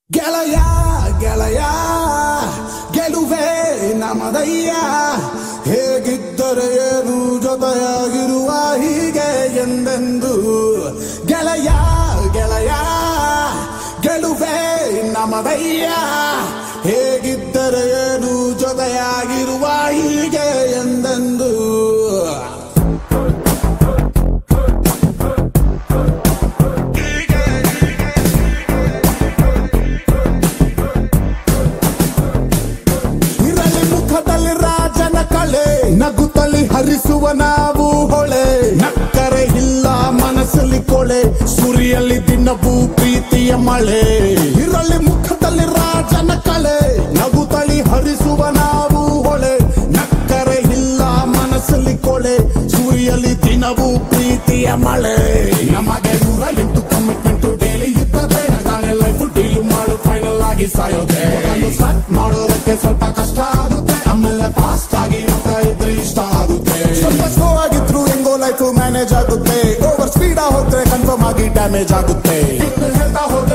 ಗೆಳೆಯ ಗೆಳೆಯ ಗೆಲುವೆ ನಮದಯ್ಯ ಹೇಗಿದ್ದರೆ ಏನು ಜೊತೆಯಾಗಿರುವ ಹೀಗೆ ಎಂದೆಂದು ಗೆಳೆಯ ಗೆಳೆಯ ಗೆಲುವೆ ನಮದಯ್ಯ ಹೇಗಿದ್ದರೆ ಏನು ಜೊತೆಯಾಗಿರುವ ಹೀಗೆ ಎಂದೆಂದು ಇರಲಿ ಮುಖದಲ್ಲಿ ರಾಜನ ಕಳೆ ನಗುತ್ತಲಿ ಹರಿಸುವ ನಾವು ಹೊಳೆ ನಕ್ಕರೆ ಇಲ್ಲ ಮನಸ್ಸಲ್ಲಿ ಕೊಳೆ ಸುರಿಯಲ್ಲಿ ದಿನವೂ ಪ್ರೀತಿಯ ಮಳೆ ಇರಲಿ ಮುಖದಲ್ಲಿ ರಾಜನ ಕಳೆ ನಗುತ್ತಲಿ ಹರಿಸುವ ನಾವು ಹೊಳೆ ನಕ್ಕರೆ ಇಲ್ಲ ಮನಸ್ಸಲ್ಲಿ ಕೊಳೆ ಸುರಿಯಲ್ಲಿ ದಿನವೂ ಪ್ರೀತಿಯ ಮಳೆ ನಮಗೆ ನೂರ ಎಂಟು ಕಮಿಟ್ಮೆಂಟ್ ಡೈಲಿ ಇರ್ತದೆ ನಾಳೆ ಲೈಫ್ ಡೀಲ್ ಮಾಡು ಫೈನಲ್ ಆಗಿ ಸಾಯೋದೆ ಸ್ಟಾರ್ಟ್ ಮಾಡೋದಕ್ಕೆ ಸ್ವಲ್ಪ ಕಷ್ಟ ಆಗುತ್ತೆ ಆಮೇಲೆ ಫಾಸ್ಟ್ ಆಗಿ ಹೋಗ್ತಾ ಇದ್ರೆ ಇಷ್ಟ ಆಗುತ್ತೆ ಸ್ವಲ್ಪ ಸ್ಲೋ ಆಗಿದ್ರು ಹೆಂಗೋ ಲೈಫ್ ಮ್ಯಾನೇಜ್ ಆಗುತ್ತೆ ಓವರ್ ಸ್ಪೀಡ್ ಹೋದ್ರೆ ಕನ್ಫರ್ಮ್ ಆಗಿ ಡ್ಯಾಮೇಜ್ ಆಗುತ್ತೆ ಇನ್ನು ಹೇಳ್ತಾ ಹೋದ್ರೆ